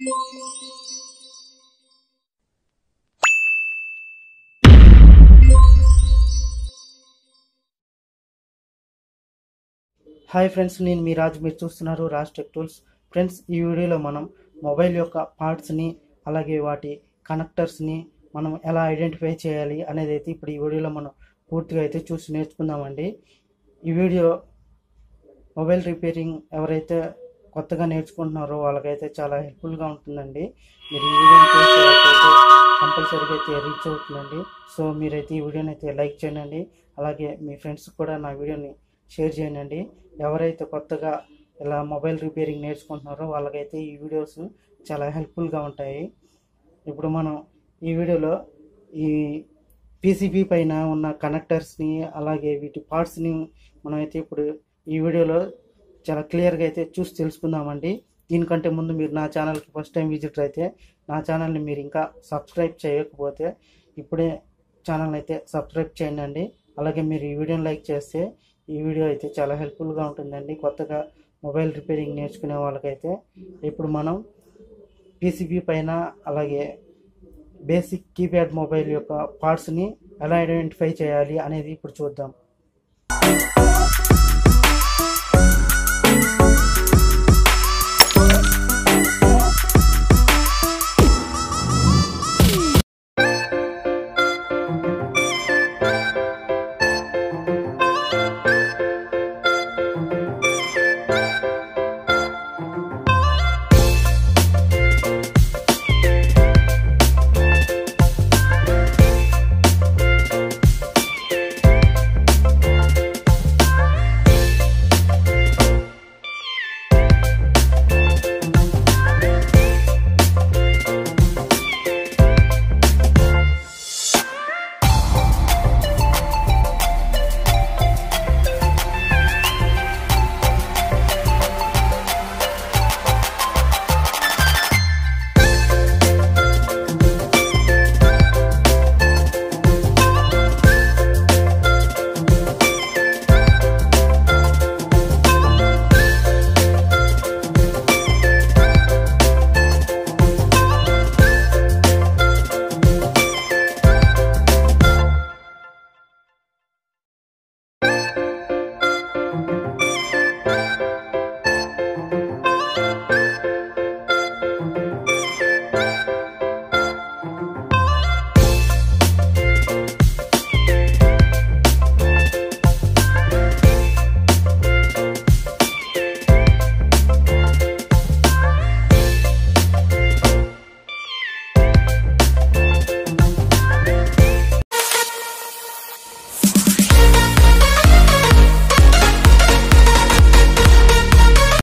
hi friends నేను మీ రాజు మీరు చూస్తున్నారు రాజ్ టెక్ టూల్స్ ఫ్రెండ్స్ ఈ వీడియోలో మనం మొబైల్ యొక్క పార్ట్స్ని అలాగే వాటి కనెక్టర్స్ని మనం ఎలా ఐడెంటిఫై చేయాలి అనేది అయితే ఇప్పుడు ఈ వీడియోలో మనం పూర్తిగా అయితే చూసి నేర్చుకుందామండి ఈ వీడియో మొబైల్ రిపేరింగ్ ఎవరైతే కొత్తగా నేర్చుకుంటున్నారో వాళ్ళకైతే చాలా హెల్ప్ఫుల్గా ఉంటుందండి మీరు ఈ వీడియోని చూస్తే వాళ్ళకైతే కంపల్సరీగా అయితే రీచ్ అవుతుందండి సో మీరైతే ఈ వీడియోని అయితే లైక్ చేయండి అలాగే మీ ఫ్రెండ్స్ కూడా నా వీడియోని షేర్ చేయండి ఎవరైతే కొత్తగా ఇలా మొబైల్ రిపేరింగ్ నేర్చుకుంటున్నారో వాళ్ళకైతే ఈ వీడియోస్ చాలా హెల్ప్ఫుల్గా ఉంటాయి ఇప్పుడు మనం ఈ వీడియోలో ఈ పీసీబీ పైన ఉన్న కనెక్టర్స్ని అలాగే వీటి పార్ట్స్ని మనం అయితే ఇప్పుడు ఈ వీడియోలో చాలా క్లియర్గా అయితే చూసి తెలుసుకుందామండి దీనికంటే ముందు మీరు నా ఛానల్కి ఫస్ట్ టైం విజిట్ అయితే నా ఛానల్ని మీరు ఇంకా సబ్స్క్రైబ్ చేయకపోతే ఇప్పుడే ఛానల్ అయితే సబ్స్క్రైబ్ చేయండి అండి అలాగే మీరు ఈ వీడియోని లైక్ చేస్తే ఈ వీడియో అయితే చాలా హెల్ప్ఫుల్గా ఉంటుందండి కొత్తగా మొబైల్ రిపేరింగ్ నేర్చుకునే వాళ్ళకైతే ఇప్పుడు మనం పీసీబీ పైన అలాగే బేసిక్ కీప్యాడ్ మొబైల్ యొక్క పార్ట్స్ని ఎలా ఐడెంటిఫై చేయాలి అనేది ఇప్పుడు చూద్దాం